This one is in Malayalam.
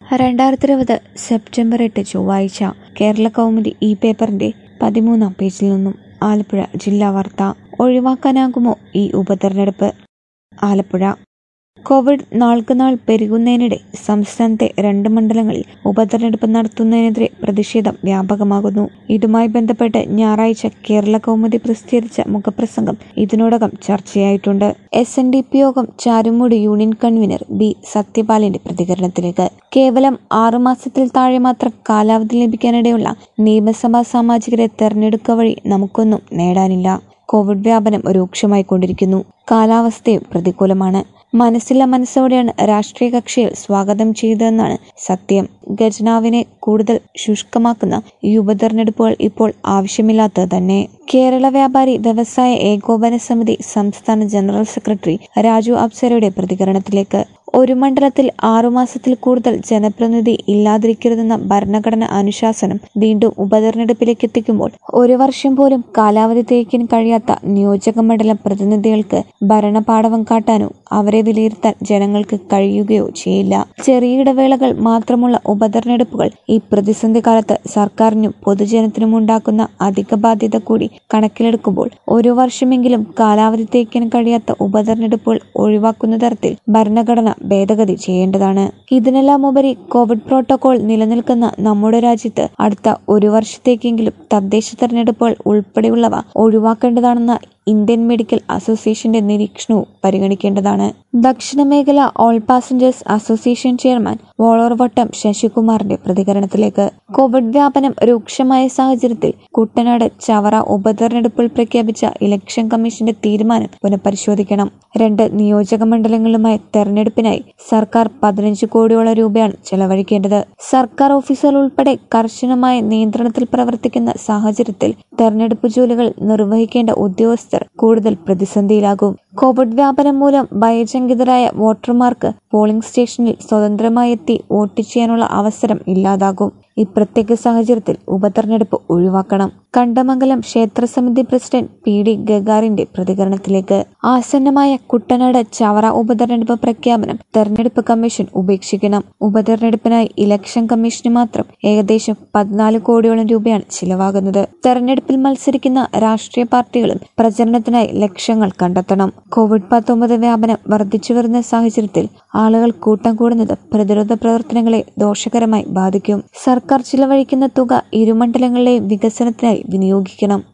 രണ്ടായിരത്തി ഇരുപത് സെപ്റ്റംബർ എട്ട് ചൊവ്വാഴ്ച കേരള കൗമുദി ഈ പേപ്പറിന്റെ പതിമൂന്നാം പേജിൽ നിന്നും ആലപ്പുഴ ജില്ലാ വാർത്ത ഒഴിവാക്കാനാകുമോ ഈ ഉപതെരഞ്ഞെടുപ്പ് ആലപ്പുഴ കോവിഡ് നാൾക്കുനാൾ പെരുകുന്നതിനിടെ സംസ്ഥാനത്തെ രണ്ട് മണ്ഡലങ്ങളിൽ ഉപതെരഞ്ഞെടുപ്പ് നടത്തുന്നതിനെതിരെ പ്രതിഷേധം വ്യാപകമാകുന്നു ഇതുമായി ബന്ധപ്പെട്ട് ഞായറാഴ്ച കേരള കൗമുദി പ്രസിദ്ധീകരിച്ച മുഖപ്രസംഗം ഇതിനോടകം ചർച്ചയായിട്ടുണ്ട് എസ് എൻ ഡി പി യോഗം ചാരുമൂട് യൂണിയൻ കൺവീനർ ബി സത്യപാലിന്റെ പ്രതികരണത്തിലേക്ക് കേവലം ആറുമാസത്തിൽ താഴെ മാത്രം കാലാവധി ലഭിക്കാനിടയുള്ള നിയമസഭാ സാമാജികരെ തെരഞ്ഞെടുക്കുക വഴി നമുക്കൊന്നും നേടാനില്ല കോവിഡ് വ്യാപനം രൂക്ഷമായി കൊണ്ടിരിക്കുന്നു കാലാവസ്ഥയും പ്രതികൂലമാണ് മനസ്സില്ല മനസ്സോടെയാണ് രാഷ്ട്രീയ കക്ഷികൾ സ്വാഗതം ചെയ്തതെന്നാണ് സത്യം ഖജനാവിനെ കൂടുതൽ ശുഷ്കമാക്കുന്ന ഈ ഉപതെരഞ്ഞെടുപ്പുകൾ ഇപ്പോൾ ആവശ്യമില്ലാത്തത് തന്നെ കേരള വ്യാപാരി വ്യവസായ ഏകോപന സമിതി സംസ്ഥാന ജനറൽ സെക്രട്ടറി രാജു അപ്സരയുടെ പ്രതികരണത്തിലേക്ക് ഒരു മണ്ഡലത്തിൽ ആറുമാസത്തിൽ കൂടുതൽ ജനപ്രതിനിധി ഇല്ലാതിരിക്കരുതെന്ന ഭരണഘടന അനുശാസനം വീണ്ടും ഉപതെരഞ്ഞെടുപ്പിലേക്ക് എത്തിക്കുമ്പോൾ ഒരു വർഷം പോലും കാലാവധി തേക്കാൻ കഴിയാത്ത നിയോജക മണ്ഡലം പ്രതിനിധികൾക്ക് ഭരണപാടവം കാട്ടാനോ അവരെ വിലയിരുത്താൻ ജനങ്ങൾക്ക് കഴിയുകയോ ചെയ്യില്ല ചെറിയ ഇടവേളകൾ മാത്രമുള്ള ഉപതെരഞ്ഞെടുപ്പുകൾ ഈ പ്രതിസന്ധി കാലത്ത് സർക്കാരിനും പൊതുജനത്തിനും ഉണ്ടാക്കുന്ന അധിക ബാധ്യത കൂടി കണക്കിലെടുക്കുമ്പോൾ ഒരു വർഷമെങ്കിലും കാലാവധി തേക്കാൻ കഴിയാത്ത ഉപതെരഞ്ഞെടുപ്പുകൾ ഒഴിവാക്കുന്ന തരത്തിൽ ഭരണഘടന ഭേദഗതി ചെയ്യേണ്ടതാണ് ഇതിനെല്ലാം ഉപരി കോവിഡ് പ്രോട്ടോകോൾ നിലനിൽക്കുന്ന നമ്മുടെ രാജ്യത്ത് അടുത്ത ഒരു വർഷത്തേക്കെങ്കിലും തദ്ദേശ തെരഞ്ഞെടുപ്പുകൾ ഉൾപ്പെടെയുള്ളവ ഒഴിവാക്കേണ്ടതാണെന്ന ഇന്ത്യൻ മെഡിക്കൽ അസോസിയേഷന്റെ നിരീക്ഷണവും പരിഗണിക്കേണ്ടതാണ് ദക്ഷിണ മേഖല all passengers association chairman Vollorvattam ശശികുമാറിന്റെ പ്രതികരണത്തിലേക്ക് കോവിഡ് വ്യാപനം രൂക്ഷമായ സാഹചര്യത്തിൽ കുട്ടനാട് ചവറ ഉപതെരഞ്ഞെടുപ്പിൽ പ്രഖ്യാപിച്ച ഇലക്ഷൻ കമ്മീഷന്റെ തീരുമാനം പുനഃപരിശോധിക്കണം രണ്ട് നിയോജക മണ്ഡലങ്ങളുമായി തെരഞ്ഞെടുപ്പിനായി സർക്കാർ പതിനഞ്ച് കോടിയോളം രൂപയാണ് ചെലവഴിക്കേണ്ടത് സർക്കാർ ഓഫീസുകൾ ഉൾപ്പെടെ കർശനമായ നിയന്ത്രണത്തിൽ പ്രവർത്തിക്കുന്ന സാഹചര്യത്തിൽ തെരഞ്ഞെടുപ്പ് ജോലികൾ നിർവഹിക്കേണ്ട ഉദ്യോഗസ്ഥർ കൂടുതൽ പ്രതിസന്ധിയിലാകും കോവിഡ് വ്യാപനം മൂലം ഭയചങ്കിതരായ വോട്ടർമാർക്ക് പോളിംഗ് സ്റ്റേഷനിൽ സ്വതന്ത്രമായി എത്തി വോട്ട് ചെയ്യാനുള്ള അവസരം ഇല്ലാതാകും ഈ പ്രത്യേക സാഹചര്യത്തിൽ ഉപതെരഞ്ഞെടുപ്പ് ഒഴിവാക്കണം കണ്ടമംഗലം ക്ഷേത്രസമിതി പ്രസിഡന്റ് പി ഡി ഗഗാറിന്റെ പ്രതികരണത്തിലേക്ക് ആസന്നമായ കുട്ടനാട് ചവറ ഉപതെരഞ്ഞെടുപ്പ് പ്രഖ്യാപനം തെരഞ്ഞെടുപ്പ് കമ്മീഷൻ ഉപേക്ഷിക്കണം ഉപതെരഞ്ഞെടുപ്പിനായി ഇലക്ഷൻ കമ്മീഷന് മാത്രം ഏകദേശം പതിനാല് കോടിയോളം രൂപയാണ് ചിലവാകുന്നത് തെരഞ്ഞെടുപ്പിൽ മത്സരിക്കുന്ന രാഷ്ട്രീയ പാർട്ടികളും പ്രചരണത്തിനായി ലക്ഷ്യങ്ങൾ കണ്ടെത്തണം കോവിഡ് പത്തൊമ്പത് വ്യാപനം വർദ്ധിച്ചു വരുന്ന സാഹചര്യത്തിൽ ആളുകൾ കൂട്ടം കൂടുന്നത് പ്രതിരോധ പ്രവർത്തനങ്ങളെ ദോഷകരമായി ബാധിക്കും സർക്കാർ ചിലവഴിക്കുന്ന തുക ഇരുമണ്ഡലങ്ങളിലെയും വികസനത്തിനായി വിനിയോഗിക്കണം